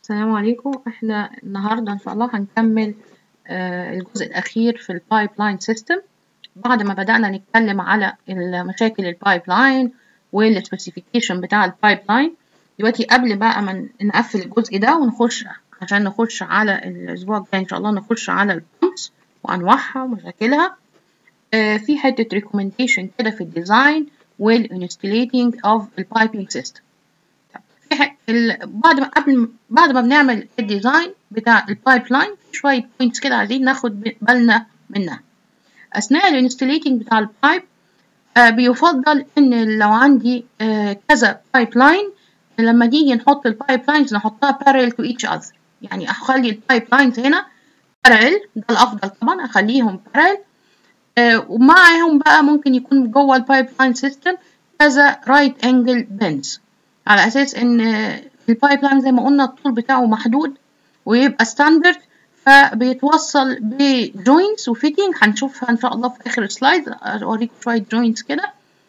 السلام عليكم احنا النهاردة ان شاء الله هنكمل آه، الجزء الاخير في البايب لاين سيستم بعد ما بدأنا نتكلم على المشاكل البايب لاين والسبيسيفيكيشن بتاع البايب لاين دلوقتي قبل بقى ما نقفل الجزء ده ونخش عشان نخش على الاسبوع الجاي ان شاء الله نخش على البامبس وانواعها ومشاكلها آه، في حتة ريكومنديشن كده في الديزاين والانستليتنج اوف البايبنج سيستم بعد ما قبل بعد ما بنعمل الديزاين بتاع البايب لاين في شوية بوينتس كده عايزين ناخد بالنا منها أثناء الانستليتنج بتاع البايب آه بيفضل إن لو عندي آه كذا بايب لاين لما نيجي نحط البايب لاينز نحطها parallel to each other يعني أخلي البايب لاينز هنا parallel ده الأفضل طبعا أخليهم parallel آه ومعهم بقى ممكن يكون جوه البايب لاين سيستم كذا رايت انجل بنز على اساس ان البايب لاين زي ما قلنا الطول بتاعه محدود ويبقى ستاندرد فبيتوصل بجوينتس وفيتنج هنشوفها ان شاء الله في اخر سلايد اوريكم شويه جوينتس كده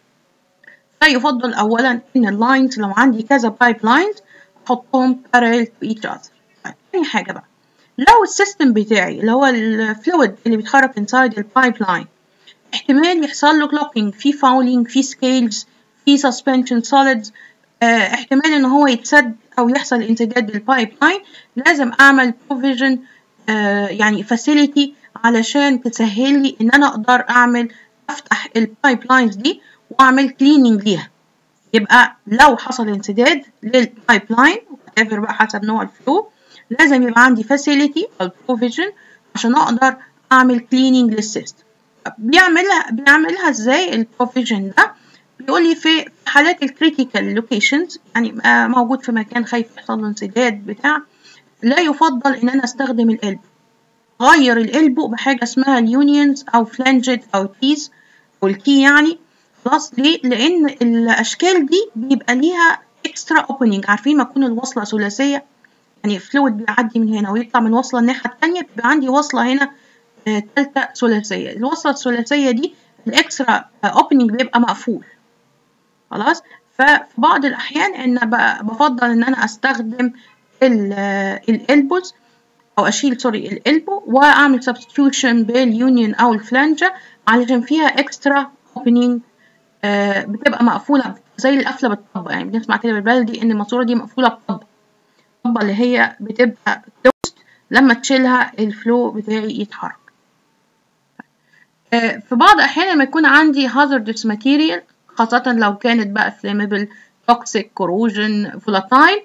فيفضل اولا ان اللاينز لو عندي كذا بايب لاينز احطهم parallel to each other تاني حاجه بقى لو السيستم بتاعي اللي هو الفلويد اللي بيتحرك inside البايب لاين احتمال يحصل له كلوكينج في فاولينج في سكيلز في سسبنشن سوليدز احتمال ان هو يتسد او يحصل انسداد للبايب لاين لازم اعمل بروفيجن اه يعني فاسيلتي علشان تسهل لي ان انا اقدر اعمل افتح البايب لاينز دي واعمل كليننج ليها يبقى لو حصل انسداد للبايب لاين whatever بقى حسب نوع الفلو لازم يبقى عندي فاسيلتي او بروفيجن عشان اقدر اعمل كليننج للسيستم بيعملها بيعملها ازاي البروفيجن ده بيقول لي في حالات الكريتيكال لوكيشنز يعني موجود في مكان خايف يحصل له انسداد بتاع لا يفضل ان انا استخدم القلب غير القلبه بحاجه اسمها اليونيونز او فلانجت او تيز او الكي يعني خلاص ليه لان الاشكال دي بيبقى ليها اكسترا اوبننج عارفين ما تكون الوصله ثلاثيه يعني فلويد بيعدي من هنا ويطلع من وصله الناحيه الثانيه بيبقى عندي وصله هنا ثالثه آه ثلاثيه الوصله الثلاثيه دي الاكسترا اوبننج بيبقى مقفول خلاص ففي بعض الأحيان إن بفضل إن أنا أستخدم الإلبوز أو أشيل سوري الإلبو وأعمل سبستيوشن باليونيون أو الفلانجة علشان فيها إكسترا أوبننج آه بتبقى مقفولة زي القفلة بالطبة يعني بنسمع كده بالبلدي إن الماسورة دي مقفولة بطبة الطبة اللي هي بتبقى كلوزد لما تشيلها الفلو بتاعي يتحرك آه في بعض الأحيان لما يكون عندي hazardous material خاصة لو كانت بقى flammable toxic corrosion volatile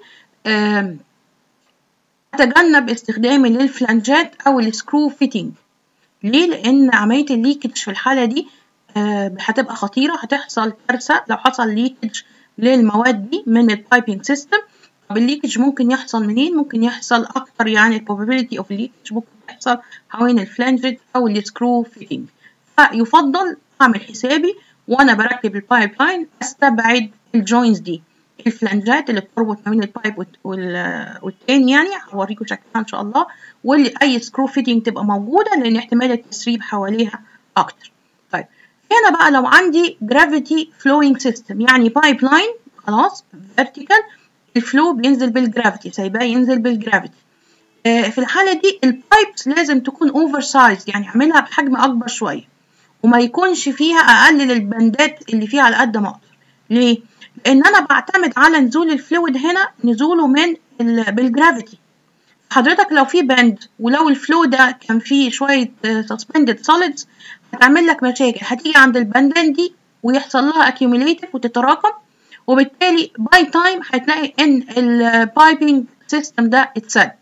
أتجنب استخدامي للفلانجات أو السكرو فيتنج ليه؟ لأن عملية الليكج في الحالة دي هتبقى خطيرة هتحصل كارثة لو حصل ليكج للمواد دي من البايبنج سيستم طب الليكج ممكن يحصل منين؟ ممكن يحصل أكتر يعني probability of leakage ممكن يحصل حوالين الفلانجت أو السكرو فيتنج فيفضل أعمل حسابي وانا بركب البايب لاين استبعد الجوينز دي الفلانجات اللي بتربط ما بين البايب والتاني يعني هوريكم شكلها ان شاء الله واللي اي سكرو فيتنج تبقى موجوده لان احتمال التسريب حواليها اكتر طيب هنا بقى لو عندي جرافيتي فلوينج سيستم يعني بايب لاين خلاص فيرتيكال الفلو بينزل بالجرافيتي سايباه ينزل بالجرافيتي آه في الحاله دي البايبس لازم تكون اوفر سايز يعني اعملها بحجم اكبر شويه وما يكونش فيها اقلل البندات اللي فيها على قد ما اقدر ليه لان انا بعتمد على نزول الفلويد هنا نزوله من بالجرافيتي حضرتك لو في بند ولو الفلو ده كان فيه شويه suspended solids هتعمل لك مشاكل هتيجي عند البندان دي ويحصل لها accumulative وتتراكم وبالتالي باي تايم هتلاقي ان البايبنج سيستم ده اتسد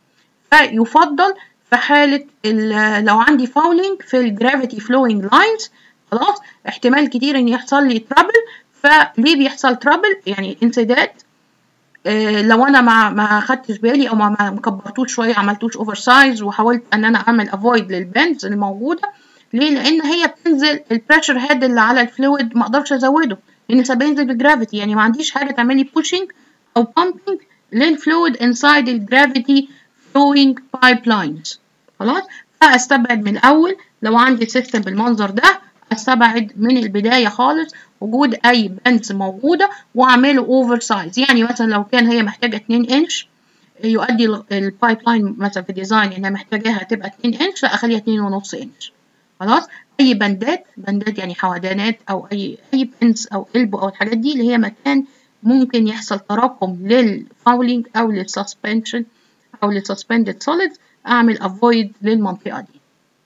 فيفضل في حالة لو عندي فاولينج في الجرافيتي فلوينج لاينز خلاص احتمال كتير ان يحصل لي ترابل فليه بيحصل ترابل يعني انسداد اه لو انا ما ما خدتش بالي او ما ما كبرتوش شويه عملتوش اوفر سايز وحاولت ان انا اعمل افويد للبندز الموجوده ليه لان هي بتنزل البريشر هيد اللي على الفلويد ما اقدرش ازوده لان سبب ينزل بالجرافيتي يعني ما عنديش حاجه تعمل لي بوشنج او بامبنج للفلويد انسايد الجرافيتي flowing pipelines خلاص فاستبعد من الاول لو عندي سيستم بالمنظر ده استبعد من البداية خالص وجود اي بندز موجودة واعمله اوفر سايز يعني مثلا لو كان هي محتاجة 2 انش يؤدي البايب لاين مثلا في ديزاين انها محتاجاها تبقى 2 انش لا اخليها 2 ونص انش خلاص اي بندات بندات يعني حوادانات او اي اي بنس او قلبه او الحاجات دي اللي هي مكان ممكن يحصل تراكم للفاولينج او للسسبنشن او للسسبندد سوليد اعمل افويد للمنطقه دي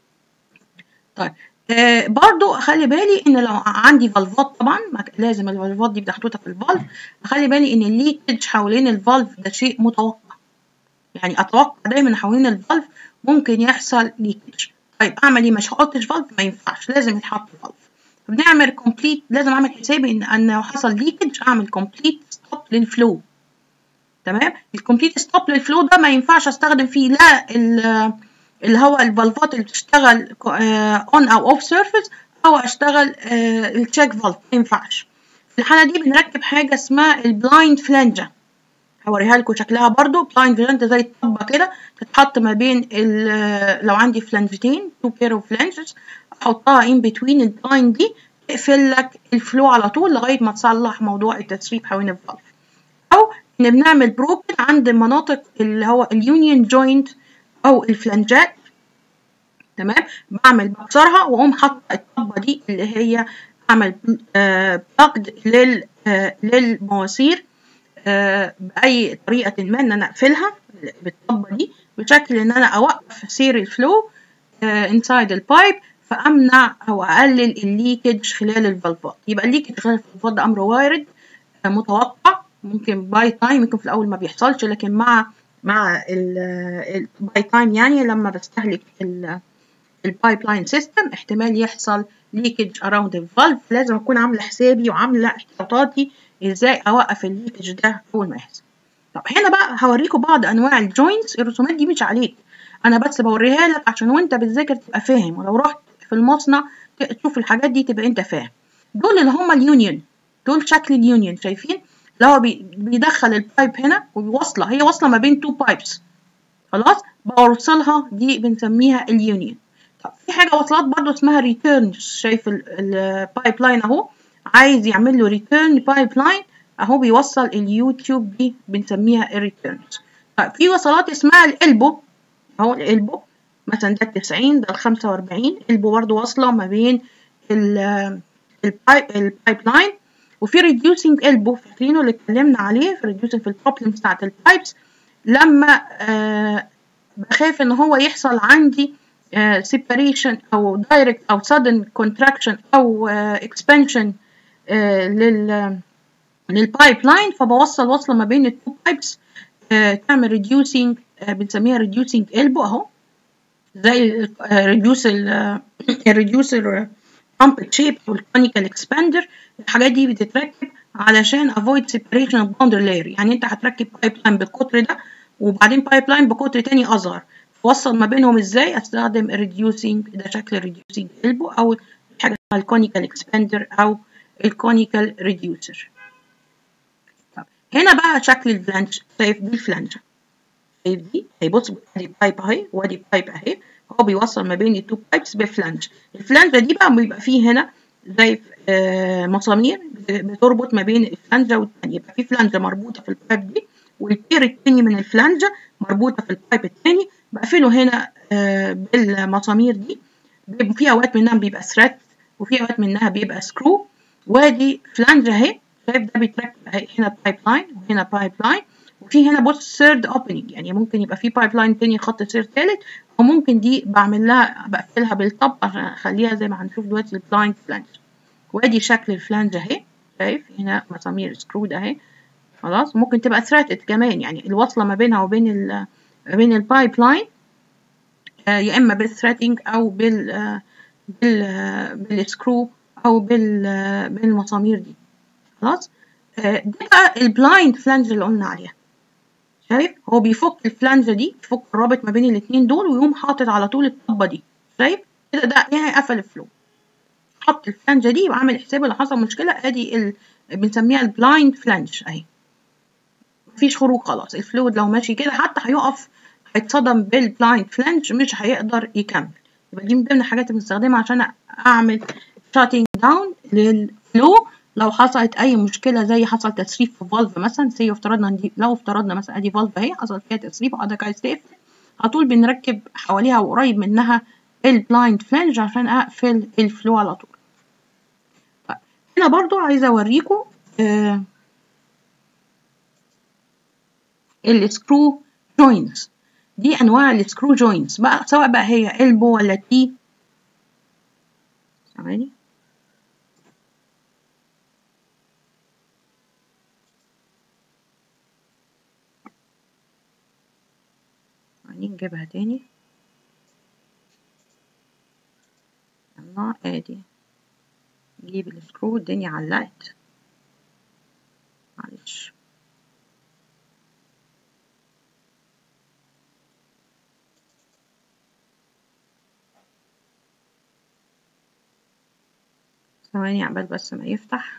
طيب آه برضو اخلي بالي ان لو عندي فالفات طبعا لازم الفالفات دي محطوطه في الفالف اخلي بالي ان الليكج حوالين الفالف ده شيء متوقع يعني اتوقع دايما حوالين الفالف ممكن يحصل ليكج طيب اعمل ايه مش هحطش فالف ما ينفعش لازم يتحط فالف بنعمل كومبليت لازم اعمل حسابي ان ان لو حصل ليكج اعمل كومبليت ستوب للفلو تمام الكومبليت ستوب للفلو ده ما ينفعش استخدم فيه لا اللي هو الفالفات اللي بتشتغل اون او اوف سيرفيس او اشتغل التشيك فالف ما ينفعش في الحاله دي بنركب حاجه اسمها البلايند فلانجه هوريها لكم شكلها برضو بلايند فلانجه زي الطبه كده تتحط ما بين لو عندي فلانجتين تو بير اوف فلانجز احطها ان بتوين البلايند دي تقفل لك الفلو على طول لغايه ما تصلح موضوع التسريب حوالين الفالف او ان بنعمل بروكن عند مناطق اللي هو اليونيون جوينت او الفلانجات تمام بعمل بكسرها واقوم حاطه الطبه دي اللي هي اعمل بلقد لل للمواسير باي طريقه ما ان انا اقفلها بالطبه دي بشكل ان انا اوقف سير الفلو انسايد البايب فامنع او اقلل الليكج خلال الفالفات يبقى الليكج خلال الفالفات ده امر وارد متوقع ممكن باي تايم ممكن في الاول ما بيحصلش لكن مع مع الباي تايم يعني لما بستهلك البايب لاين سيستم احتمال يحصل ليكج اراوند الفالف لازم اكون عامله حسابي وعامله احتياطاتي ازاي اوقف الليكج ده اول ما يحصل طب هنا بقى هوريكم بعض انواع الجوينتس الرسومات دي مش عليك انا بس بوريها لك عشان وانت بتذاكر تبقى فاهم ولو رحت في المصنع تشوف الحاجات دي تبقى انت فاهم دول اللي هم اليونيون دول شكل اليونيون شايفين اللي هو بيدخل البايب هنا وبيوصلها هي واصله ما بين تو بايبس خلاص بوصلها دي بنسميها اليونيون طب في حاجه وصلات برضو اسمها ريتيرن شايف البايب لاين اهو عايز يعمل له ريتيرن بايب لاين اهو بيوصل اليوتيوب دي بنسميها الريتيرنز طيب في وصلات اسمها الالبو اهو الالبو مثلا ده 90 ده 45 البو برضو واصله ما بين البايب البايب لاين وفي reducing elbow فاكرينه اللي اتكلمنا عليه في reducing في البروبلمز بتاعت البايبس لما آه بخاف ان هو يحصل عندي آه separation او direct او sudden contraction او آه expansion آه لل للبايب لاين فبوصل وصله ما بين التو بايبس آه تعمل reducing آه بنسميها reducing elbow اهو زي reduce الريديوسر pump shape والكونيكال expander الحاجات دي بتتركب علشان avoid separation of boundary layer يعني انت هتركب بايب لاين بالقطر ده وبعدين بايب لاين بقطر تاني اصغر توصل ما بينهم ازاي استخدم reducing ده شكل reducing elbow او حاجه اسمها الكونيكال expander او الكونيكال reducer طب هنا بقى شكل الفلانج شايف دي الفلانجه شايف دي هي بص ادي بايب اهي وادي بايب اهي هو بيوصل ما بين التو بايبس بفلانج الفلانجه دي بقى بيبقى فيه هنا زي آه مسامير بتربط ما بين الفلانجة والتانية يبقى في فلانجة مربوطة في البايب دي والبير التاني من الفلانجة مربوطة في البايب التاني بقفله هنا آه بالمسامير دي في اوقات منها بيبقى ثريد وفي اوقات منها بيبقى سكرو وادي فلانجة اهي شايف ده بيتركب اهي هنا بايب لاين وهنا بايب لاين وفي هنا بص سيرد اوبننج يعني ممكن يبقى في بايب لاين تاني خط سير تالت وممكن دي بعمل لها بقفلها بالطب عشان اخليها زي ما هنشوف دلوقتي البلايند فلانج وادي شكل الفلانج اهي شايف هنا مسامير سكرود اهي خلاص ممكن تبقى ثراتد كمان يعني الوصله ما بينها وبين ال ما بين البايب لاين آه يا اما بالثراتنج او بال آه بال آه بالسكرو او بال آه بالمسامير دي خلاص آه دي بقى البلايند فلانج اللي قلنا عليها شايف هو بيفك الفلانجة دي بيفك الرابط ما بين الاتنين دول ويقوم حاطط على طول الطبة دي شايف كده ده يعني قفل الفلو حط الفلانجة دي وعمل حسابه لو حصل مشكلة ادي ال... بنسميها البلايند فلانج اهي مفيش خروج خلاص الفلويد لو ماشي كده حتى هيقف هيتصدم بالبلايند فلانج مش هيقدر يكمل يبقى دي من ضمن الحاجات اللي بنستخدمها عشان اعمل شاتنج داون للفلو لو حصلت اي مشكله زي حصل تسريب في فالف مثلا سي افترضنا دي لو افترضنا مثلا ادي فالف اهي حصل فيها تسريب وحضرتك عايز تقفل على طول بنركب حواليها وقريب منها البلايند فلانج عشان اقفل الفلو على طول طيب هنا برضو عايزه اوريكم آه السكرو جوينتس دي انواع السكرو جوينتس بقى سواء بقى هي البو ولا تي ثواني ثواني نجيبها تاني يلا ادي نجيب السكرو الدنيا علقت معلش ثواني عبال بس ما يفتح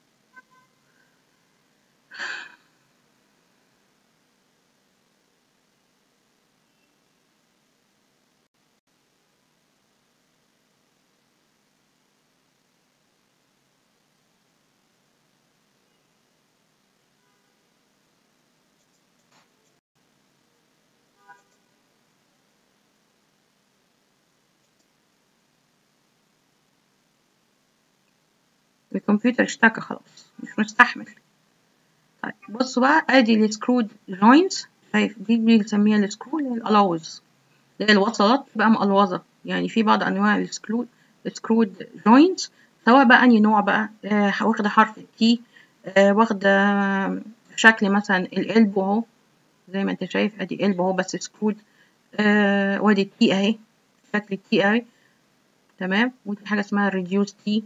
الكمبيوتر اشتكى خلاص مش مستحمل طيب بصوا بقى ادي السكرود جوينتس شايف دي بنسميها السكرو اللي هي الالاوز اللي هي الوصلات تبقى مقلوظة يعني في بعض انواع السكرود السكرود جوينتس سواء بقى انهي نوع بقى آه واخدة حرف التي آه واخدة شكل مثلا القلب اهو زي ما انت شايف ادي قلب اهو بس سكرود آه وادي التي اهي شكل التي اهي تمام ودي حاجة اسمها الريديوس تي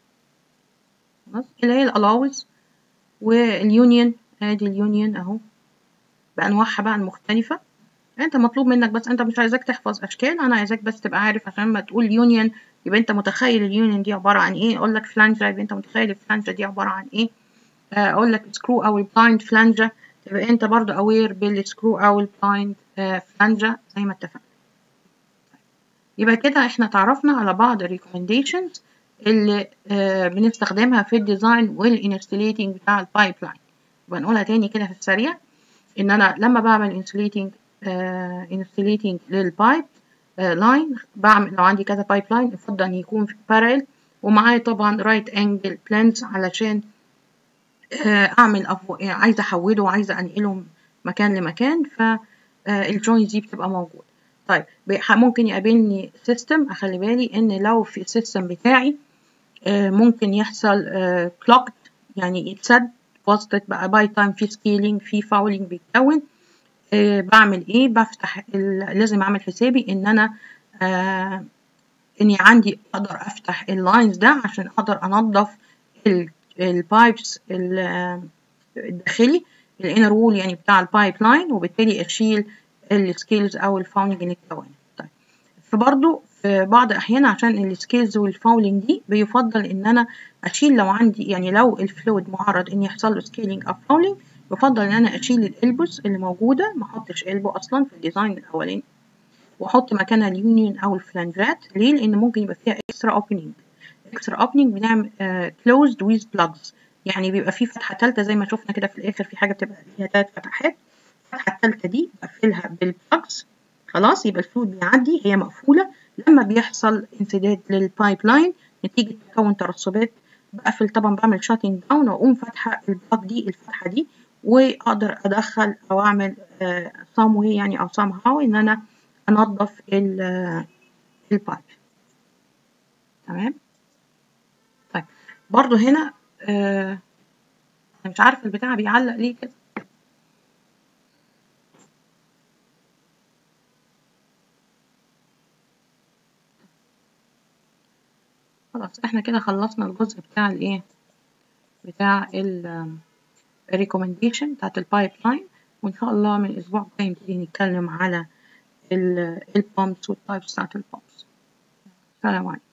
خلاص اللي هي الالاوز واليونيون ادي اليونيون اهو بانواعها بقى المختلفه انت مطلوب منك بس انت مش عايزاك تحفظ اشكال انا عايزاك بس تبقى عارف عشان ما تقول يونيون يبقى انت متخيل اليونيون دي عباره عن ايه اقول لك فلانجه يبقى انت متخيل الفلانجه دي عباره عن ايه اقول لك سكرو او البلايند فلانجه تبقى انت برضو اوير بالسكرو او البلايند فلانجه زي ما اتفقنا يبقى كده احنا تعرفنا على بعض الريكومنديشنز اللي آه بنستخدمها في الديزاين والانستليتنج بتاع البايب لاين يبقى نقولها تاني كده في السريع ان انا لما بعمل انستليتنج انستليتنج للبايب لاين بعمل لو عندي كذا بايب لاين يفضل ان يكون في بارل ومعايا طبعا رايت انجل بلانز علشان آه اعمل أفو... يعني عايزه احوله وعايزه انقله مكان لمكان فالجوينز دي بتبقى موجوده طيب ممكن يقابلني سيستم اخلي بالي ان لو في السيستم بتاعي ممكن يحصل كلوكت يعني يتسد وسط بقى باي تايم في سكيلينج في فاولينج بيتكون بعمل ايه بفتح لازم اعمل حسابي ان انا اني عندي اقدر افتح اللاينز ده عشان اقدر انظف البايبس الداخلي الانر وول يعني بتاع البايب لاين وبالتالي اشيل السكيلز او الفاولنج اللي اتكونت طيب فبرضه في بعض الاحيان عشان السكيلز والفاولنج دي بيفضل ان انا اشيل لو عندي يعني لو الفلويد معرض ان يحصل له سكيلينج او فاولنج يفضل ان انا اشيل الالبس اللي موجوده ما احطش البو اصلا في الديزاين الاولاني واحط مكانها اليونيون او الفلانجات ليه لان ممكن يبقى فيها اكسترا اوبننج اكسترا اوبننج بنعمل كلوزد ويز بلاجز يعني بيبقى في فتحه ثالثه زي ما شفنا كده في الاخر في حاجه بتبقى فيها ثلاث فتحات الفتحه الثالثه دي بقفلها بالبلاجز خلاص يبقى الفلويد بيعدي هي مقفوله لما بيحصل انسداد للبايب لاين نتيجه تكون ترسبات بقفل طبعا بعمل شاتنج داون واقوم فاتحه البلاج دي الفتحه دي واقدر ادخل او اعمل سام واي يعني او سام هاو ان انا انظف البايب تمام طيب برضو هنا آه انا مش عارفه البتاع بيعلق ليه كده خلاص احنا كده خلصنا الجزء بتاع الايه بتاع ال recommendation بتاعت البايب لاين وإن شاء الله من الأسبوع الجاي نبتدي نتكلم على البامبس والتايبس بتاعت البامبس سلام عليكم